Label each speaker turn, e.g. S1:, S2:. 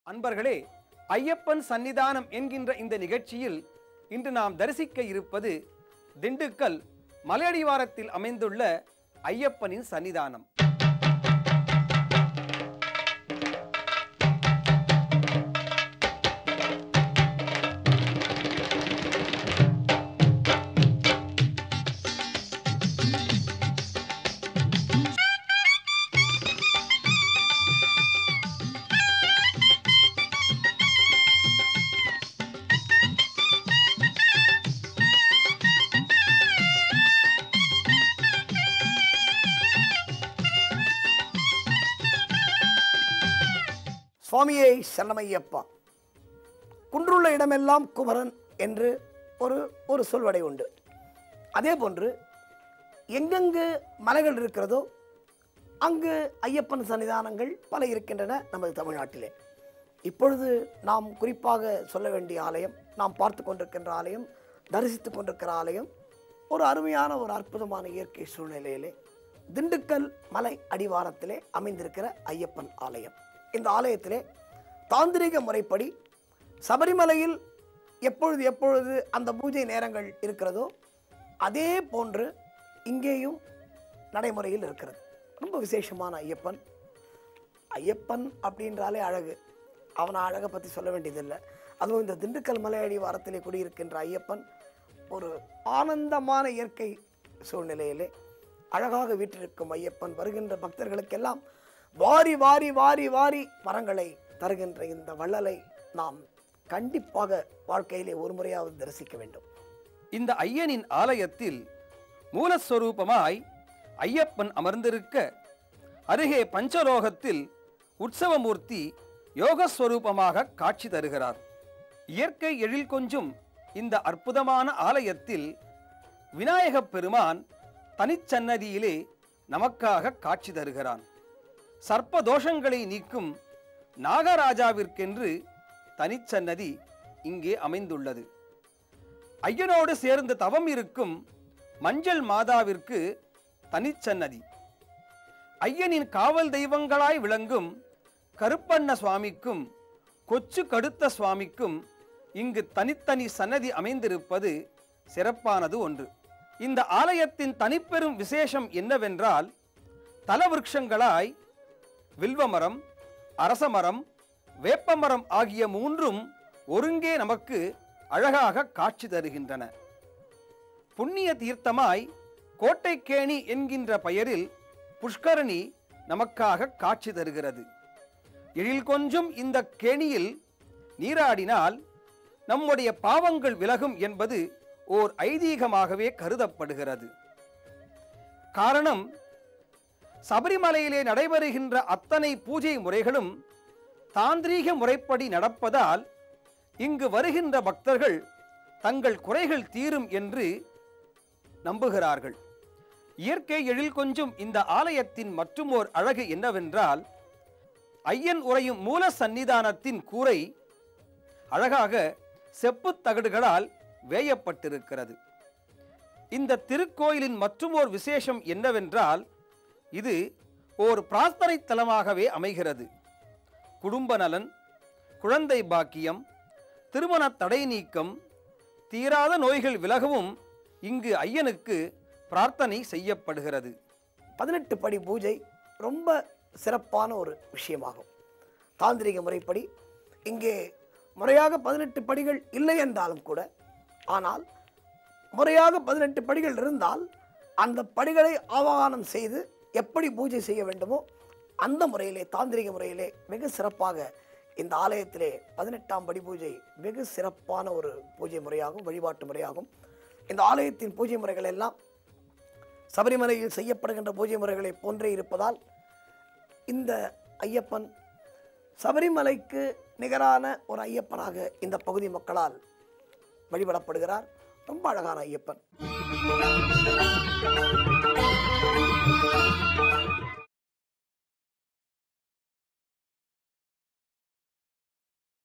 S1: அன்பர்களே ஐயப்பன் சன்னிதானம் என்கின்ற இந்த நிகழ்ச்சியில் இன்று நாம் தரிசிக்க இருப்பது திண்டுக்கல் மலையடிவாரத்தில் அமைந்துள்ள ஐயப்பனின் சன்னிதானம்
S2: சுவாமியே சரணமையப்பா குன்றுள்ள இடமெல்லாம் குமரன் என்று ஒரு ஒரு சொல்வடை உண்டு அதே போன்று எங்கெங்கு மலைகள் இருக்கிறதோ அங்கு ஐயப்பன் சன்னிதானங்கள் பல இருக்கின்றன நமது தமிழ்நாட்டிலே இப்பொழுது நாம் குறிப்பாக சொல்ல வேண்டிய ஆலயம் நாம் பார்த்து கொண்டிருக்கின்ற ஆலயம் தரிசித்து கொண்டிருக்கிற ஆலயம் ஒரு அருமையான ஒரு அற்புதமான இயற்கை சூழ்நிலையிலே திண்டுக்கல் மலை அடிவாரத்திலே அமைந்திருக்கிற ஐயப்பன் ஆலயம் இந்த ஆலயத்திலே தாந்திரிக முறைப்படி சபரிமலையில் எப்பொழுது எப்பொழுது அந்த பூஜை நேரங்கள் இருக்கிறதோ அதே போன்று இங்கேயும் நடைமுறையில் இருக்கிறது ரொம்ப விசேஷமான ஐயப்பன் ஐயப்பன் அப்படின்றாலே அழகு அவனை அழகை பற்றி சொல்ல வேண்டியதில்லை அதுவும் இந்த திண்டுக்கல் மலையடி வாரத்திலே குடியிருக்கின்ற ஐயப்பன் ஒரு ஆனந்தமான இயற்கை சூழ்நிலையிலே அழகாக வீற்றிருக்கும் ஐயப்பன் வருகின்ற பக்தர்களுக்கெல்லாம் வாரி வாரி வாரி வாரி வரங்களை தருகின்ற இந்த வள்ளலை நாம் கண்டிப்பாக வாழ்க்கையிலே ஒரு முறையாவது தரிசிக்க வேண்டும்
S1: இந்த ஐயனின் ஆலயத்தில் மூலஸ்வரூபமாய் ஐயப்பன் அமர்ந்திருக்க அருகே பஞ்சலோகத்தில் உற்சவமூர்த்தி யோகஸ்வரூபமாக காட்சி தருகிறார் இயற்கை எழில் கொஞ்சும் இந்த அற்புதமான ஆலயத்தில் விநாயகப் பெருமான் தனிச்சன்னதியிலே நமக்காக காட்சி தருகிறான் சர்ப்ப தோஷங்களை நீக்கும் நாகராஜாவிற்கென்று தனிச்சன்னதி இங்கே அமைந்துள்ளது ஐயனோடு சேர்ந்து தவம் இருக்கும் மஞ்சள் மாதாவிற்கு தனிச்சன்னதி ஐயனின் காவல் தெய்வங்களாய் விளங்கும் கருப்பண்ண சுவாமிக்கும் கொச்சு கடுத்த சுவாமிக்கும் இங்கு தனித்தனி சன்னதி அமைந்திருப்பது சிறப்பானது ஒன்று இந்த ஆலயத்தின் தனிப்பெரும் விசேஷம் என்னவென்றால் தலவிருட்சங்களாய் வில்வமரம் அரசமரம் வேப்பமரம் ஆகிய மூன்றும் ஒருங்கே நமக்கு அழகாக காட்சி தருகின்றன புண்ணிய தீர்த்தமாய் கோட்டைக்கேணி என்கின்ற பெயரில் புஷ்கரணி நமக்காக காட்சி தருகிறது எழில் கொஞ்சும் இந்த கேணியில் நீராடினால் நம்முடைய பாவங்கள் விலகும் என்பது ஓர் ஐதீகமாகவே கருதப்படுகிறது காரணம் சபரிமலையிலே நடைபெறுகின்ற அத்தனை பூஜை முறைகளும் தாந்திரீக முறைப்படி நடப்பதால் இங்கு வருகின்ற பக்தர்கள் தங்கள் குறைகள் தீரும் என்று நம்புகிறார்கள் இயற்கை எழில் கொஞ்சும் இந்த ஆலயத்தின் மற்றுமோர் அழகு என்னவென்றால் ஐயன் உறையும் மூல சந்நிதானத்தின் கூரை அழகாக செப்புத் தகடுகளால் வேயப்பட்டிருக்கிறது இந்த திருக்கோயிலின் மற்றுமோர் விசேஷம் என்னவென்றால் இது ஓர் பிரார்த்தனை தலமாகவே அமைகிறது குடும்ப நலன் குழந்தை பாக்கியம் திருமண தடை நீக்கம் தீராத நோய்கள் விலகவும் இங்கு ஐயனுக்கு பிரார்த்தனை செய்யப்படுகிறது
S2: பதினெட்டு படி பூஜை ரொம்ப சிறப்பான ஒரு விஷயமாகும் தாந்திரிக முறைப்படி இங்கே முறையாக பதினெட்டு படிகள் இல்லை என்றாலும் கூட ஆனால் முறையாக பதினெட்டு படிகள் இருந்தால் அந்த படிகளை ஆவாகனம் செய்து எப்படி பூஜை செய்ய வேண்டுமோ அந்த முறையிலே தாந்திரிக முறையிலே மிக சிறப்பாக இந்த ஆலயத்திலே பதினெட்டாம் படி பூஜை வெகு சிறப்பான ஒரு பூஜை முறையாகும் வழிபாட்டு முறையாகும் இந்த ஆலயத்தின் பூஜை முறைகள் எல்லாம் சபரிமலையில் செய்யப்படுகின்ற பூஜை முறைகளை போன்றே இருப்பதால் இந்த ஐயப்பன் சபரிமலைக்கு நிகரான ஒரு ஐயப்பனாக இந்த பகுதி மக்களால் வழிபடப்படுகிறார் ரொம்ப அழகான ஐயப்பன்